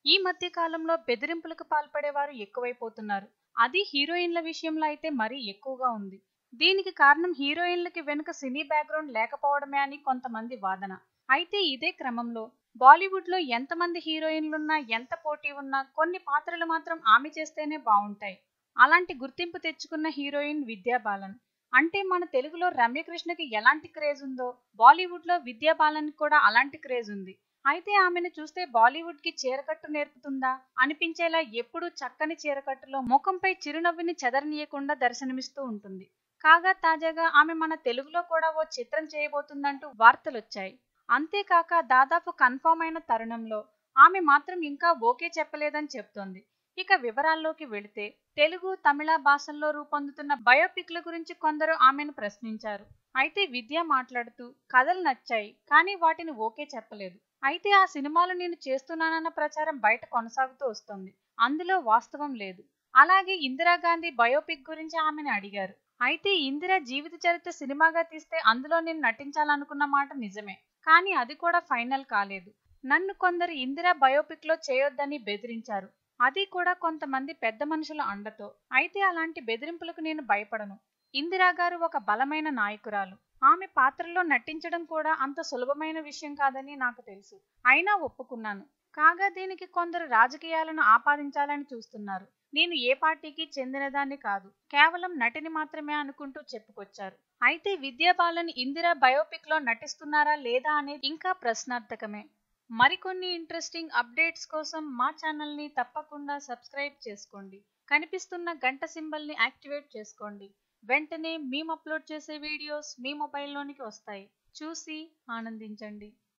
ఈ మధ్య కాలంలో బెదిరింపులకు పాల్పడేవారు ఎక్కువైపోతున్నారు అది హీరోయిన్ల విషయంలో అయితే మరీ ఎక్కువగా ఉంది దీనికి కారణం హీరోయిన్లకి వెనుక సినీ బ్యాక్గ్రౌండ్ లేకపోవడమే అని కొంతమంది వాదన అయితే ఇదే క్రమంలో బాలీవుడ్ లో ఎంతమంది హీరోయిన్లున్నా ఎంత పోటీ ఉన్నా కొన్ని పాత్రలు మాత్రం ఆమె చేస్తేనే బాగుంటాయి అలాంటి గుర్తింపు తెచ్చుకున్న హీరోయిన్ విద్యా బాలన్ అంటే మన తెలుగులో రమ్యకృష్ణకి ఎలాంటి క్రేజ్ ఉందో బాలీవుడ్ లో విద్యా బాలన్ కూడా అలాంటి క్రేజ్ ఉంది అయితే ఆమెను చూస్తే బాలీవుడ్ కి చీరకట్టు నేర్పుతుందా అనిపించేలా ఎప్పుడూ చక్కని చీరకట్టులో ముఖంపై చిరునవ్వుని చెదరనీయకుండా దర్శనమిస్తూ ఉంటుంది కాగా తాజాగా ఆమె మన తెలుగులో కూడా ఓ చిత్రం చేయబోతుందంటూ వార్తలొచ్చాయి అంతేకాక దాదాపు కన్ఫర్మ్ అయిన తరుణంలో ఆమె మాత్రం ఇంకా ఓకే చెప్పలేదని చెప్తోంది ఇక వివరాల్లోకి వెళితే తెలుగు తమిళ భాషల్లో రూపొందుతున్న బయోపిక్ల గురించి కొందరు ఆమెను ప్రశ్నించారు అయితే విద్య మాట్లాడుతూ కథలు నచ్చాయి కానీ వాటిని ఓకే చెప్పలేదు అయితే ఆ సినిమాలు నేను చేస్తున్నానన్న ప్రచారం బయట కొనసాగుతూ వస్తుంది అందులో వాస్తవం లేదు అలాగే ఇందిరాగాంధీ బయోపిక్ గురించి ఆమెను అడిగారు అయితే ఇందిరా జీవిత చరిత్ర సినిమాగా తీస్తే అందులో నేను నటించాలనుకున్న మాట నిజమే కానీ అది కూడా ఫైనల్ కాలేదు నన్ను కొందరు ఇందిరా బయోపిక్ లో చేయొద్దని బెదిరించారు అది కూడా కొంతమంది పెద్ద మనుషుల అండతో అయితే అలాంటి బెదిరింపులకు నేను భయపడను ఇందిరా గారు ఒక బలమైన నాయకురాలు ఆమె పాత్రలో నటించడం కూడా అంత సులభమైన విషయం కాదని నాకు తెలుసు అయినా ఒప్పుకున్నాను కాగా దీనికి కొందరు రాజకీయాలను ఆపాదించాలని చూస్తున్నారు నేను ఏ పార్టీకి చెందినదాన్ని కాదు కేవలం నటిని మాత్రమే అనుకుంటూ చెప్పుకొచ్చారు అయితే విద్యాబాలన్ ఇందిరా బయోపిక్ లో నటిస్తున్నారా లేదా అనేది ఇంకా ప్రశ్నార్థకమే మరికొన్ని ఇంట్రెస్టింగ్ అప్డేట్స్ కోసం మా ఛానల్ని తప్పకుండా సబ్స్క్రైబ్ చేసుకోండి కనిపిస్తున్న గంట సింబల్ని యాక్టివేట్ చేసుకోండి వెంటనే మేము అప్లోడ్ చేసే వీడియోస్ మీ మొబైల్లోనికి వస్తాయి చూసి ఆనందించండి